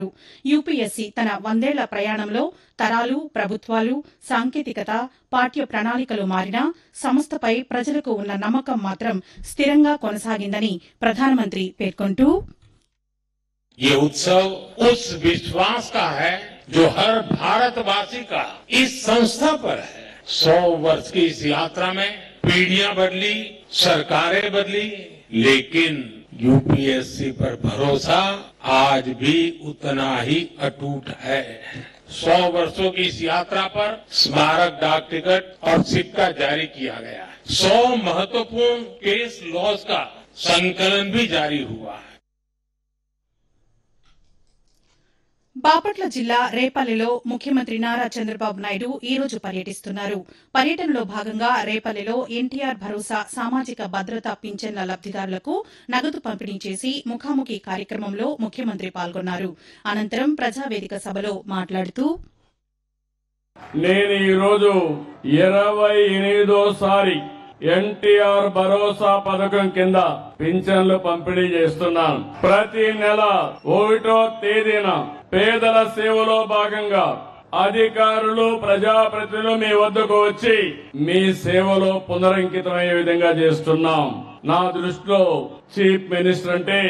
UPSC తన వందేళ్ల ప్రయాణంలో తరాలు ప్రభుత్వాలు సాంకేతికత పాఠ్య ప్రణాళికలు మారినా సంస్థపై ప్రజలకు ఉన్న నమ్మకం మాత్రం స్థిరంగా కొనసాగిందని ప్రధానమంత్రి పేర్కొంటూ ये उत्सव उस विश्वास का है जो हर भारतवासी का इस संस्था पर है सौ वर्ष की इस यात्रा में पीढ़ियां बदली सरकारें बदली लेकिन यूपीएससी पर भरोसा आज भी उतना ही अटूट है सौ वर्षों की इस यात्रा पर स्मारक डाक टिकट और सिक्का जारी किया गया है सौ महत्वपूर्ण केस लॉस का संकलन भी जारी हुआ है బాపట్ల జిల్లా రేపల్లిలో ముఖ్యమంత్రి నారా చంద్రబాబు నాయుడు ఈ రోజు పర్యటిస్తున్నారు పర్యటనలో భాగంగా రేపల్లిలో ఎన్టీఆర్ భరోసా సామాజిక భద్రతా పింఛన్ల లబ్దిదారులకు నగదు పంపిణీ చేసి ముఖాముఖి కార్యక్రమంలో ముఖ్యమంత్రి పాల్గొన్నారు అనంతరం ప్రజావేదిక సభలో మాట్లాడుతూ నేను ఈరోజు ఇరవై ఎనిమిదోసారి ఎన్టీఆర్ భరోసా పథకం కింద పింఛన్లు పంపిణీ చేస్తున్నాను ప్రతి నెల ఒకటో తేదీన పేదల సేవలో భాగంగా అధికారులు ప్రజాప్రతినిధులు మీ వద్దకు వచ్చి మీ సేవలో పునరంకితమయ్యే విధంగా చేస్తున్నాం నా దృష్టిలో చీఫ్ మినిస్టర్ అంటే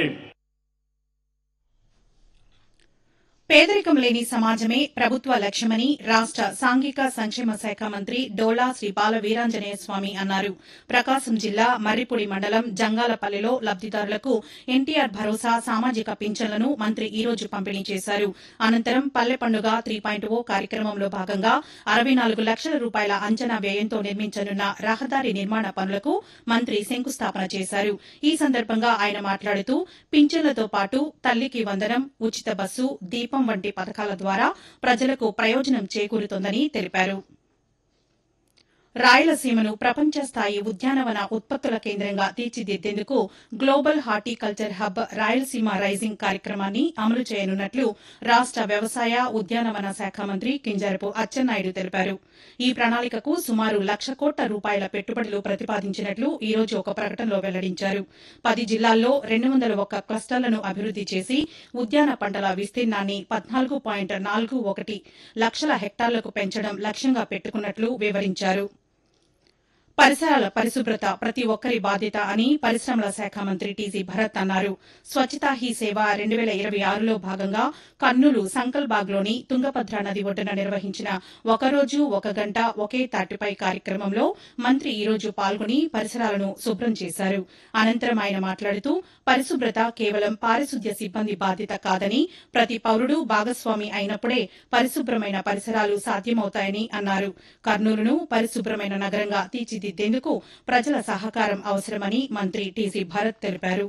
పేదరికం లేని సమాజమే ప్రభుత్వ లక్ష్యమని రాష్ట సాంఘిక సంక్షేమ శాఖ మంత్రి డోలా శ్రీ బాల వీరాంజనేయ స్వామి అన్నారు ప్రకాశం జిల్లా మర్రిపూడి మండలం జంగాలపల్లిలో లబ్దిదారులకు ఎన్టీఆర్ భరోసా సామాజిక పింఛన్లను మంత్రి ఈ రోజు పంపిణీ చేశారు అనంతరం పల్లె పండుగ త్రీ పాయింట్ ఓ కార్యక్రమంలో భాగంగా అరవై నాలుగు లక్షల రూపాయల అంచనా వ్యయంతో నిర్మించనున్న రహదారి నిర్మాణ పనులకు మంత్రి శంకుస్థాపన చేశారు ఈ సందర్భంగా ఆయన మాట్లాడుతూ పింఛన్లతో పాటు తల్లికి వందనం ఉచిత బస్సు దీపం వంటి పథకాల ద్వారా ప్రజలకు ప్రయోజనం చేకూరుతోందని తెలిపారు రాయలసీమను ప్రపంచ స్థాయి ఉద్యానవన ఉత్పత్తుల కేంద్రంగా తీర్చిదిద్దేందుకు global horticulture hub Rayalaseema rising కార్యక్రమాన్ని అమలు చేయనున్నట్లు రాష్ట వ్యవసాయ ఉద్యానవన శాఖ మంత్రి కింజరపు అచ్చెన్నాయుడు తెలిపారు ఈ ప్రణాళికకు సుమారు లక్ష కోట్ల రూపాయల పెట్టుబడులు ప్రతిపాదించినట్లు ఈ రోజు ఒక ప్రకటనలో వెల్లడించారు పది జిల్లాల్లో రెండు వందల ఒక్క క్లస్టర్లను అభివృద్ది చేసి ఉద్యాన పంటల విస్తీర్ణాన్ని పద్నాలుగు పాయింట్ నాలుగు ఒకటి లక్షల హెక్టార్లకు పెంచడం లక్ష్యంగా పెట్టుకున్నట్లు వివరించారు పరిసరాల పరిశుభ్రత ప్రతి ఒక్కరి బాధ్యత అని పరిశ్రమల శాఖ మంత్రి టీజీ భరత్ అన్నారు స్వచ్ఛతా హీ సేవ రెండు వేల ఇరవై ఆరులో భాగంగా కర్నూలు సంకల్బాగ్లోని తుంగభద్ర నది ఒడ్డున నిర్వహించిన ఒకరోజు ఒక గంట ఒకే తాటిపై కార్యక్రమంలో మంత్రి ఈ రోజు పాల్గొని పరిసరాలను శుభ్రం చేశారు అనంతరం ఆయన మాట్లాడుతూ పరిశుభ్రత కేవలం పారిశుద్ధ్య సిబ్బంది బాధ్యత కాదని ప్రతి పౌరుడు భాగస్వామి అయినప్పుడే పరిశుభ్రమైన పరిసరాలు సాధ్యమవుతాయని అన్నారు కర్నూలును పరిశుభ్రమైన నగరంగా తీర్చిదిద్దేందుకు ప్రజల సహకారం అవసరమని మంత్రి టీజీ భరత్ తెలిపారు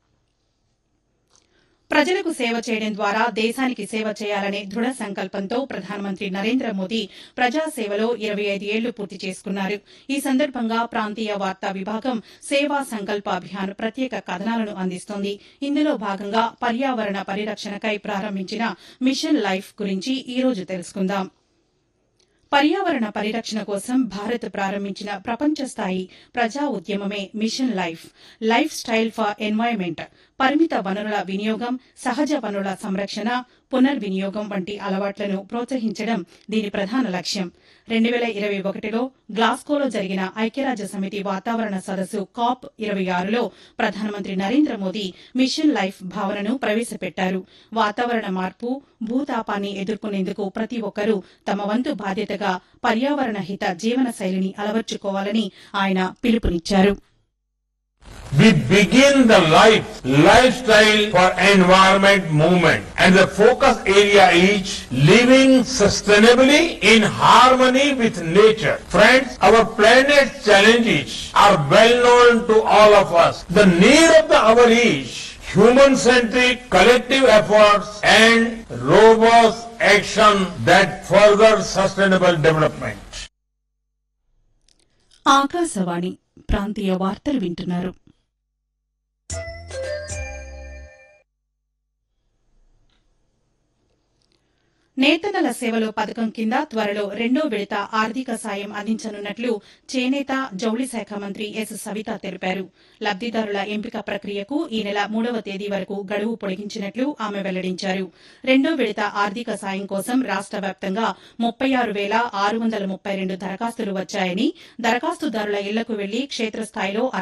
ప్రజలకు సేవ చేయడం ద్వారా దేశానికి సేవ చేయాలనే దృఢ సంకల్పంతో ప్రధానమంత్రి నరేంద్ర మోదీ ప్రజాసేవలో ఇరవై ఐదు ఏళ్లు పూర్తి చేసుకున్నారు ఈ సందర్భంగా ప్రాంతీయ వార్తా విభాగం సేవా సంకల్ప అభియాన్ ప్రత్యేక కథనాలను అందిస్తోంది ఇందులో భాగంగా పర్యావరణ పరిరక్షణకై ప్రారంభించిన మిషన్ లైఫ్ గురించి ఈ రోజు తెలుసుకుందాం పర్యావరణ పరిరక్షణ కోసం భారత్ ప్రారంభించిన ప్రపంచ స్థాయి ప్రజా ఉద్యమమే mission life lifestyle for environment పరిమిత వనరుల వినియోగం సహజ వనరుల సంరక్షణ పునర్వినియోగం వంటి అలవాట్లను ప్రోత్సహించడం దీని ప్రధాన లక్ష్యం రెండు వేల ఇరవై ఒకటిలో గ్లాస్కోలో జరిగిన ఐక్యరాజ్య సమితి వాతావరణ సదస్సు కాప్ ఇరవై ఆరులో ప్రధానమంత్రి నరేంద్ర మోదీ మిషన్ లైఫ్ భావనను ప్రవేశపెట్టారు వాతావరణ మార్పు భూతాపాన్ని ఎదుర్కొనేందుకు ప్రతి ఒక్కరూ తమ వంతు బాధ్యతగా పర్యావరణ హిత జీవన శైలిని అలవర్చుకోవాలని ఆయన పిలుపునిచ్చారు We begin the life lifestyle for environment movement and the focus area is living sustainably in harmony with nature. Friends, our planet's challenges are well known to all of us. The need of the hour is human-centric collective efforts and robust action that further sustainable development. Akashvani ప్రాంతీయ వార్తలు వింటున్నారు నేతన్నల సేవలో పథకం కింద త్వరలో రెండో విడత ఆర్థిక సాయం అందించనున్నట్లు చేనేత జౌళి శాఖ మంత్రి ఎస్ సవిత తెలిపారు లబ్దిదారుల ఎంపిక ప్రక్రియకు ఈ నెల మూడవ తేదీ వరకు గడువు పొడిగించినట్లు ఆమె వెల్లడించారు రెండో విడత ఆర్థిక సాయం కోసం రాష్ట వ్యాప్తంగా ముప్పై ఆరు వేల ఆరు వందల ముప్పై రెండు దరఖాస్తులు వచ్చాయని దరఖాస్తుదారుల ఇళ్లకు వెళ్లి క్షేత్రస్థాయిలో